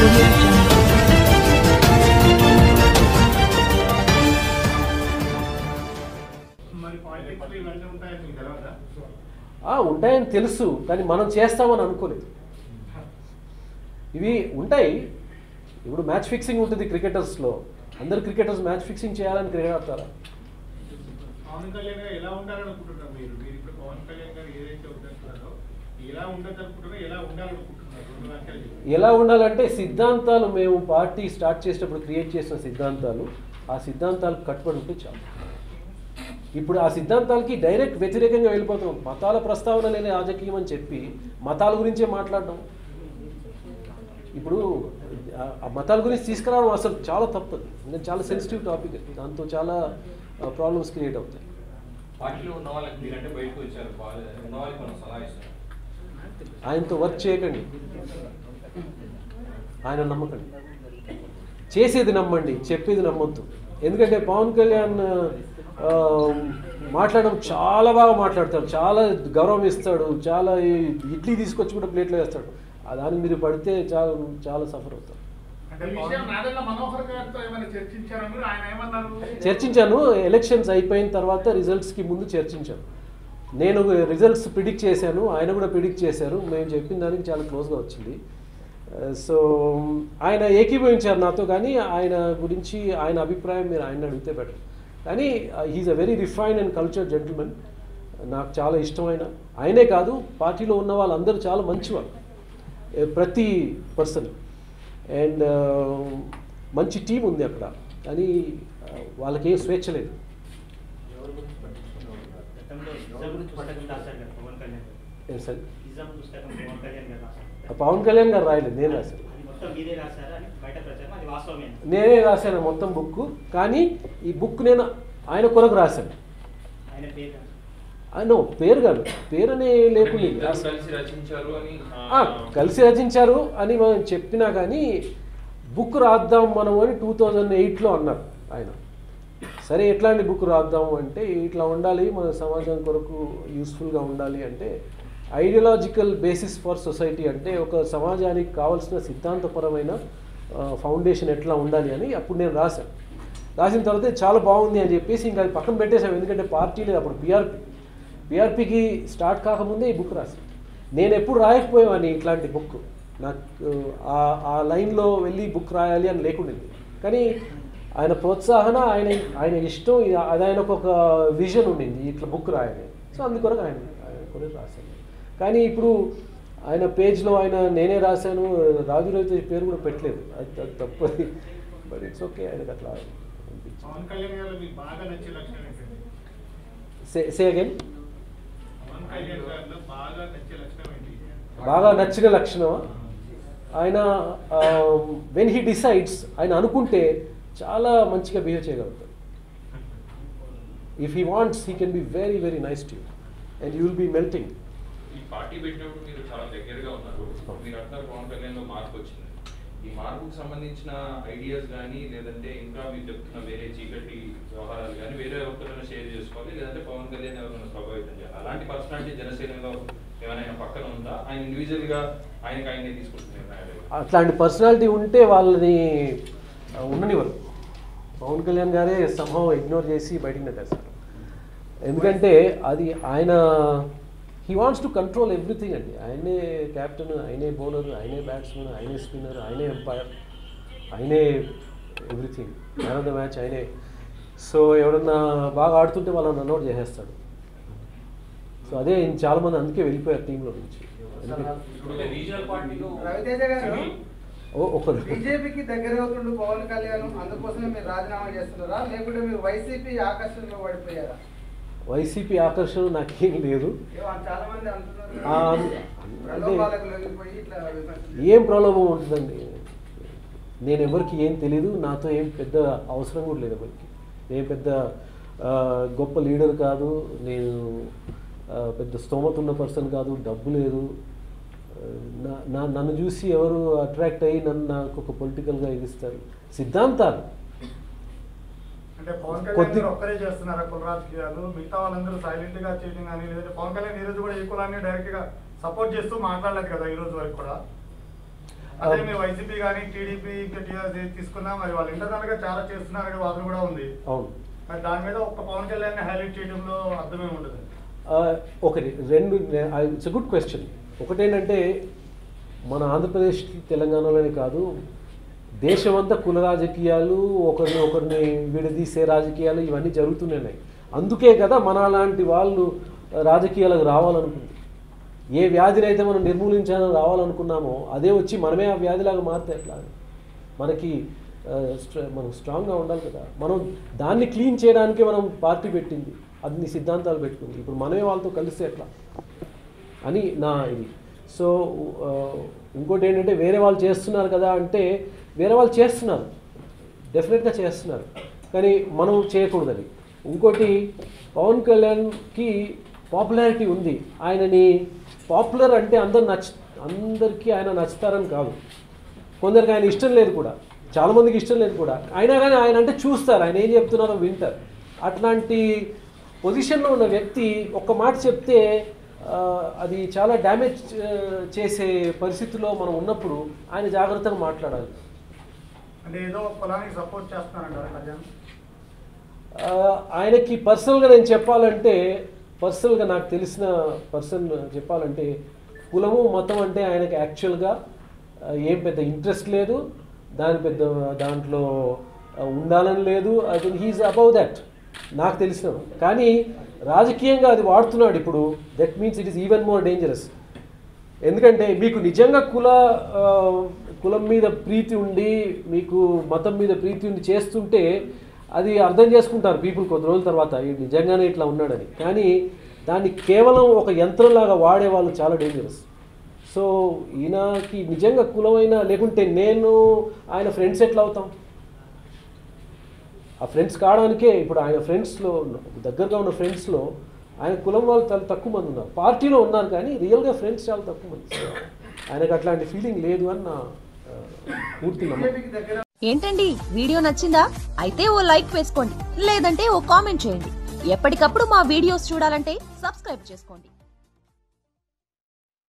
audio jungle. మరి politics ఇవన్నీ ఉంటాయని మీకు తెలియదా ఆ, ఉంటాయని తెలుసు కానీ మనం చేస్తామని అనుకోలేదు ఇవి ఉంటాయి ఇప్పుడు మ్యాచ్ ఫిక్సింగ్ ఉంటుంది క్రికెటర్స్లో అందరు క్రికెటర్స్ మ్యాచ్ ఫిక్సింగ్ చేయాలని క్రికెట్ ఆడతారా పవన్ కళ్యాణ్ గారు ఎలా ఉండాలనుకుంటున్నారు మీరు మీరు ఇప్పుడు పవన్ కళ్యాణ్ గారు ఏదైతే ఉంటున్నారో ఎలా ఉండదు అనుకుంటున్నారో ఎలా ఉండాలనుకుంటున్నారు రెండు వాక్యాలు చెప్పండి. ఎలా ఉండాలంటే సిద్ధాంతాలు మేము పార్టీ స్టార్ట్ చేసేటప్పుడు క్రియేట్ చేసిన సిద్ధాంతాలు ఆ సిద్ధాంతాలకు కట్టుబడి ఉంటే చాలు ఇప్పుడు ఆ సిద్ధాంతాలకి డైరెక్ట్ వ్యతిరేకంగా వెళ్ళిపోతున్నాం మతాల ప్రస్తావన లేని రాజకీయం అని చెప్పి మతాల గురించే మాట్లాడడం ఇప్పుడు ఆ- ఆ మతాల గురించి తీసుకురావడం అసలు చాలా తప్పదు నేను చాలా సెన్సిటివ్ టాపిక్ అది. దాంతో చాలా ప్రాబ్లమ్స్ క్రియేట్ అవుతాయి పార్టీలో ఉన్న వాళ్ళకి మీరంటే బయటకు వచ్చారు బాగా ఉన్న వాళ్ళకి మనం సలహా ఇస్తాం ఆయనతో వర్క్ చేయకండి ఆయన నమ్మకండి చేసేది నమ్మండి చెప్పేది నమ్మొద్దు ఎందుకంటే పవన్ కళ్యాణ్ ఆ, మాట్లాడడం చాలా బాగా మాట్లాడతాడు చాలా గౌరవం ఇస్తాడు చాలా ఈ ఇడ్లీ తీసుకొచ్చి కూడా ప్లేట్లో వేస్తాడు ఆ దానికి మీరు పడితే చాలా చాలా సఫర్ అవుతారు అంటే ఈ విషయం నాదెల్ల మనోహర్ గారితో ఏమైనా చర్చించారా మీరు ఆయన ఏమన్నారు చర్చించాను ఎలక్షన్స్ అయిపోయిన తర్వాత రిజల్ట్స్కి ముందు చర్చించాను నేను రిజల్ట్స్ ప్రిడిక్ట్ చేశాను ఆయన కూడా ప్రిడిక్ట్ చేశారు మేము చెప్పిన దానికి చాలా క్లోజ్గా వచ్చింది సో ఆయన ఏకీభవించారు నాతో కానీ ఆయన గురించి ఆయన అభిప్రాయం మీరు ఆయన అడిగితే బెటర్ కానీ he's a very refine and culture gentleman నాకు చాలా ఇష్టమైన ఆయనే కాదు పార్టీలో ఉన్న వాళ్ళందరూ చాలా మంచివాళ్ళు ఏ, ప్రతి పర్సన్ అండ్ మంచి టీం ఉంది అక్కడ కానీ ఆ, వాళ్ళకి ఏం స్వేచ్ఛ లేదు గతంలో నిజాం గురించి పుస్తకం రాశారు కదా పవన్ కళ్యాణ్ గారు. ఏం సార్ నిజాం పుస్తకం పవన్ కళ్యాణ్ గారు రాశారు ఆ పవన్ కళ్యాణ్ గారు రాయలేదు నేను రాశాను అది మొత్తం మీరే రాశారా అని బయట ప్రచారం అది వాస్తవమే నేనే రాశాను మొత్తం బుక్ కానీ ఈ బుక్ నేను ఆయన కొరకు రాశాను ఆయన పేరు ఆయన పేరు కాదు పేరు అనే లేకుండా ఇద్దరు కలిసి రచించారు అని ఆ, కలిసి రచించారు అని మనం చెప్పినా కానీ బుక్ రాద్దాం మనం అని టూ థౌజండ్ ఎయిట్లో అన్నారు ఆయన సరే ఎట్లాంటి బుక్ రాద్దాం అంటే ఇట్లా ఉండాలి మన సమాజం కొరకు యూస్ఫుల్గా ఉండాలి అంటే ఐడియాలజికల్ బేసిస్ ఫర్ సొసైటీ అంటే ఒక సమాజానికి కావాల్సిన సిద్ధాంతపరమైన ఫౌండేషన్ ఎట్లా ఉండాలి అని అప్పుడు నేను రాశాను రాసిన తర్వాత చాలా బాగుంది అని చెప్పేసి ఇంకా అది పక్కన పెట్టేశాం ఎందుకంటే పార్టీ లేదు అప్పుడు పిఆర్పి పిఆర్పికి స్టార్ట్ కాకముందే ఈ బుక్ రాశాను నేను ఎప్పుడు రాయకపోయేవాడిని ఇట్లాంటి బుక్ నాకు ఆ- ఆ లైన్లో వెళ్ళి బుక్ రాయాలి అని లేకుండింది కానీ ఆయన ప్రోత్సాహన ఆయన ఆయన ఇష్టం ఇది- అది ఆయనకు ఒక విజన్ ఉండింది ఇట్లా బుక్ రాయాలి సో అందుకొరకు ఆయన ఆయన కూడా రాశాను కానీ ఇప్పుడు ఆయన పేజ్లో ఆయన నేనే రాశాను రాజు రవితేజ్ పేరు కూడా పెట్టలేదు అది అది తప్పది బట్ ఇట్స్ ఓకే ఆయనకు అట్లా అనిపించింది పవన్ కళ్యాణ్ గారు మీకు బాగా నచ్చే లక్షణం ఏంటండి say say again Pawan Kalyan గారిలో బాగా నచ్చే లక్షణం ఏంటి బాగా నచ్చిన లక్షణం ఆయన వెన్ హీ డిసైడ్స్ ఆయన అనుకుంటే చాలా మంచిగా బిహేవ్ చేయగలుగుతాడు if he wants he can be very very nice to you and you will be melting ఈ పార్టీ పెట్టినప్పుడు మీరు చాలా దగ్గరగా ఉన్నారు మీరు అంటారు పవన్ కళ్యాణ్ లో మార్పు వచ్చింది ఈ మార్పుకు సంబంధించిన ఐడియాస్ కానీ లేదంటే ఇంకా మీరు చెప్తున్న వేరే చీకటి వ్యవహారాలు కానీ వేరే ఎవరితోనైనా షేర్ చేసుకోవాలి లేదంటే పవన్ కళ్యాణ్ ఎవరైనా ప్రభావితం చేయాలి అలాంటి పర్సనాలిటీ జనసేనలో ఏమైనా ఆయన పక్కన ఉందా ఆయన ఇండివిజువల్ గా ఆయనకి ఆయనే తీసుకుంటున్నారు నిర్ణయాలు అట్లాంటి పర్సనాలిటీ ఉంటే వాళ్ళని ఆ, ఉండనివ్వరు పవన్ కళ్యాణ్ గారే సంభవం ఇగ్నోర్ చేసి బయటికి నెట్టేస్తారు ఎందుకంటే అది ఆయన he wants to control everything అండి ఆయనే కెప్టెన్ ఆయనే బౌలర్ ఆయనే బ్యాట్స్మెన్ ఆయనే స్పిన్నర్ ఆయనే ఎంపైర్ ఆయనే everything man of the match ఆయనే సో ఎవరన్నా బాగా ఆడుతుంటే వాళ్ళని రన్అట్ చేసేస్తాడు సో అదే చాలా మంది అందుకే వెళ్ళిపోయారు టీంలో నుంచి ఎందుకంటే ఇప్పుడు రీజనల్ పార్టీలో రవితేజ గారు ఓ- ఒకరు బీజేపీకి దగ్గర అవుతుండు పవన్ కళ్యాణ్ అందుకోసమే మీరు రాజీనామా చేస్తున్నారా లేకుంటే మీరు వైసీపీ ఆకర్షణలో పడిపోయారా వైసీపీ ఆకర్షణ నాకేం లేదు ఏమో చాలా మంది అంటున్నారు ఆ, కదా, అంటే ప్రలోభాలకు లొంగిపోయి ఇట్లా విమర్శలు ఏం ప్రలోభం ఉంటుందండి నేను ఎవరికి ఏం తెలీదు నాతో ఏం పెద్ద అవసరం కూడా లేదు ఎవరికి నేను పెద్ద ఆ, గొప్ప లీడర్ కాదు నేను ఆ, పెద్ద స్తోమత ఉన్న పర్సన్ కాదు డబ్బు లేదు ఆ, నా- నా నన్ను చూసి ఎవరు అట్రాక్ట్ అయ్యి నన్ను నాకు ఒక పొలిటికల్గా ఎదిస్తారు సిద్ధాంతాలు అంటే పవన్ కళ్యాణ్ కొద్ది- గారు ఒక్కరే చేస్తున్నారా కుల రాజకీయాలు మిగతా వాళ్ళందరూ సైలెంట్ గా చేయడం కానీ లేదంటే పవన్ కళ్యాణ్ ఈ రోజు కూడా ఈ కులాన్ని డైరెక్ట్ గా సపోర్ట్ చేస్తూ మాట్లాడలేదు కదా ఈ రోజు వరకు కూడా అదే మీ వైసీపీ కానీ టీడీపీ ఇంకా టీఆర్ఎస్ ఏది తీసుకున్నా మరి వాళ్ళు ఇంటర్నల్ గా చాలా చేస్తున్నారనే వాదన కూడా ఉంది అవును మరి దాని మీద ఒక్క పవన్ కళ్యాణ్ హైలైట్ చేయడంలో అర్థమే ఉండదు ఆ, ఒకటి రెండు ఇట్స్ గుడ్ క్వశ్చన్ ఒకటేంటంటే మన ఆంధ్రప్రదేశ్ తెలంగాణలోనే కాదు దేశమంతా కుల రాజకీయాలు ఒకరిని ఒకరిని విడదీసే రాజకీయాలు ఇవన్నీ జరుగుతున్నాయి అందుకే కదా మన లాంటి వాళ్ళు రాజకీయాలకు రావాలనుకుంది ఏ వ్యాధిని అయితే మనం నిర్మూలించాలని రావాలనుకున్నామో అదే వచ్చి మనమే ఆ వ్యాధిలాగా మారితే ఎట్లా మనకి ఆ, స్ట్ర- మనం స్ట్రాంగ్గా ఉండాలి కదా మనం దాన్ని క్లీన్ చేయడానికే మనం పార్టీ పెట్టింది అన్ని సిద్ధాంతాలు పెట్టుకుంది ఇప్పుడు మనమే వాళ్ళతో కలిస్తే ఎట్లా అని నా ఇది సో ఆ, ఇంకోటి ఏంటంటే వేరే వాళ్ళు చేస్తున్నారు కదా అంటే వేరే వాళ్ళు చేస్తున్నారు డెఫినెట్గా చేస్తున్నారు కానీ మనం చేయకూడదని ఇంకోటి పవన్ కళ్యాణ్కి పాపులారిటీ ఉంది ఆయనని పాపులర్ అంటే అందరు నచ్చ అందరికీ ఆయన నచ్చుతారని కాదు కొందరికి ఆయన ఇష్టం లేదు కూడా చాలామందికి ఇష్టం లేదు కూడా అయినా కానీ ఆయన అంటే చూస్తారు ఆయన ఏం చెప్తున్నారో వింటారు అట్లాంటి పొజిషన్లో ఉన్న వ్యక్తి ఒక్క మాట చెప్తే ఆ, అది చాలా డ్యామేజ్ ఆ, చేసే పరిస్థితిలో మనం ఉన్నప్పుడు ఆయన జాగ్రత్తగా మాట్లాడాలి అంటే ఏదో ఒక కులానికి సపోర్ట్ చేస్తున్నారంటారా కళ్యాణ్ ఆ, ఆయనకి పర్సనల్గా నేను చెప్పాలంటే పర్సనల్గా నాకు తెలిసిన పర్సన్ చెప్పాలంటే కులము మతం అంటే ఆయనకి యాక్చువల్గా ఆ, ఏం పెద్ద ఇంట్రెస్ట్ లేదు దాని పెద్ద దాంట్లో ఆ, ఉండాలని లేదు అది హీఈస్ అబౌవ్ దట్ నాకు తెలిసిన కానీ రాజకీయంగా అది వాడుతున్నాడు ఇప్పుడు that means it is even more dangerous ఎందుకంటే మీకు నిజంగా కుల ఆ, కులం మీద ప్రీతి ఉండి మీకు మతం మీద ప్రీతి ఉండి చేస్తుంటే అది అర్థం చేసుకుంటారు పీపుల్ కొద్ది రోజుల తర్వాత "ఈ నిజంగానే ఇట్లా ఉన్నాడని కానీ దాన్ని కేవలం ఒక యంత్రంలాగా వాడే వాళ్ళు చాలా డేంజరస్ సో ఈయనకి నిజంగా కులమైన లేకుంటే నేను ఆయన ఫ్రెండ్స్ ఎట్లా అవుతాం ఆ ఫ్రెండ్స్ కావడానికే ఇప్పుడు ఆయన ఫ్రెండ్స్లో దగ్గరగా ఉన్న ఫ్రెండ్స్లో ఆయన కులం వాళ్ళు చాలా తక్కువ మంది ఉన్నారు పార్టీలో ఉన్నారు కానీ రియల్గా ఫ్రెండ్స్ చాలా తక్కువ మంది So, ఆయనకు అట్లాంటి ఫీలింగ్ లేదు అని నా ఆ, పూర్తి నమ్మకం బీజేపీకి దగ్గర ఏంటండి వీడియో నచ్చిందా అయితే ఓ లైక్ వేసుకోండి లేదంటే ఓ కామెంట్ చేయండి ఎప్పటికప్పుడు మా వీడియోస్ చూడాలంటే సబ్స్క్రైబ్ చేసుకోండి